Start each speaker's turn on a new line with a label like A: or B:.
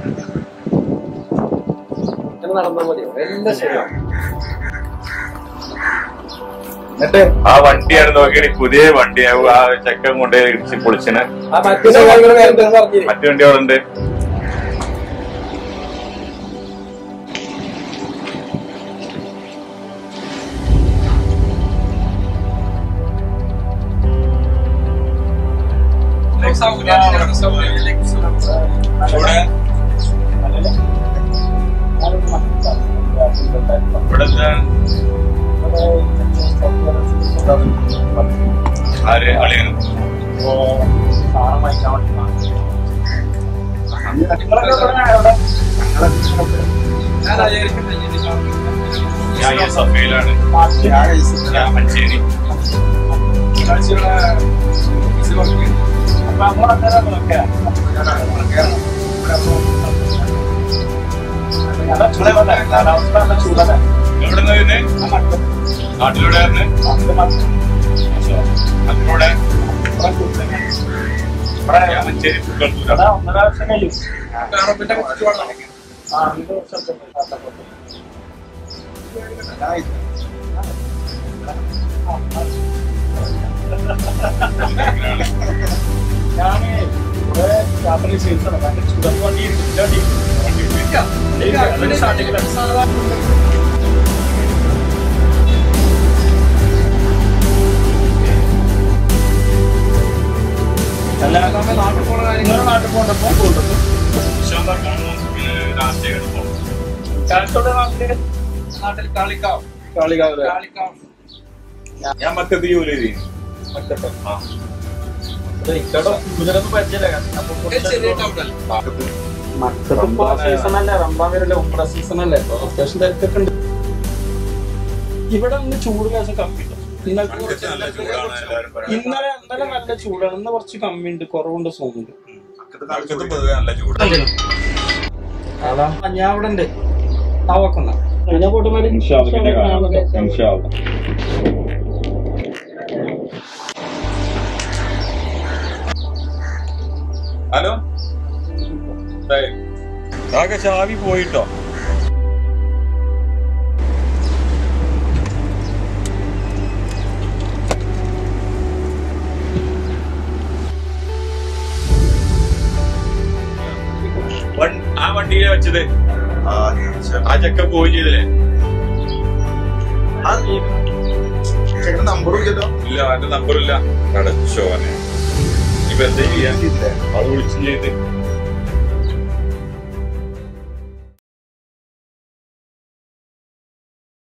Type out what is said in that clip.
A: ഇങ്ങനെ നടന്നാൽ മതിയോ എല്ലാം ശരിയാവും എന്നിട്ട്
B: ആ വണ്ടിയാണ് നോക്കിയത് പുതിയ വണ്ടി ആ ചെക്കൻ കൊണ്ട് ഇടിച്ച് പൊളിച്ചിന്
A: ആ മറ്റു കാര്യങ്ങൾ നേരത്തെ പറഞ്ഞില്ലേ
B: മറ്റു വണ്ടികളുണ്ട് ഇവിടെ ഇവിടെ എന്താണ്? ആര് അളിയൻ ഞാൻ ഈ സഭയിലാണ് ഞാൻ മഞ്ചേരി എവിടെ നിന്ന് നാട്ടിലൂടെ അതിലൂടെ ഞാൻ മഞ്ചേരി പുൽക്കളത്തൂരാ രാഷ്ട്രീയ
A: നാട്ടിൽ കാളിക്കാവ്
C: കാളികാവിലെ
A: കാളിക്കാവ്
B: ഞാൻ മക്കത്ത് ജോലി ചെയ്തു
C: മറ്റേ
B: ആ
C: ഇക്കടെ കുതിരൊന്നും പരിചയമില്ല അപ്പൊ കുറച്ച്
A: ചെറിയ ടൗണല്ല
B: മക്കത്ത്
C: മക്കത്തിപ്പോ സീസൺ അല്ലേ റംബാൻ വരല്ലേ ഉമ്ര സീസൺ അല്ലേ ഇപ്പൊ അത്യാവശ്യം തിരക്കൊക്കെ ഉണ്ട് ഇവിടെ ഒന്ന് ചൂട് ലേശം കമ്മി ഉണ്ട്. ഇന്നലെ
B: മക്കത്ത് നല്ല ചൂടാണ് എല്ലാവരും പറയുന്നത്
C: ഇന്നലെ ഇന്നലെ നല്ല ചൂടാണ് ഇന്ന് കുറച്ച് കമ്മിയുണ്ട് കുറവുണ്ട് തോന്നുന്നുണ്ട്
B: മക്കത്ത് പൊതുവെ നല്ല ചൂടാണ്
C: അതാ ഞാൻ ഇവിടെ ഉണ്ട് ആ വെക്കുന്ന അതിനെ പോട്ട് മതി
B: ഹലോ ആകെ ചാവി പോയിട്ടോ വൺ- ആ വണ്ടിയിലെ വെച്ചത് ആ ചെക്ക പോയി ചെയ്തില്ലേ
D: നമ്പറും ഇല്ലല്ലോ
B: ഇല്ല അവന്റെ നമ്പറില്ല കടച്ചോനെ ഇപ്പൊ എന്താ ചെയ്യാൻ അത് വിളിച്ചു ചെയ്ത്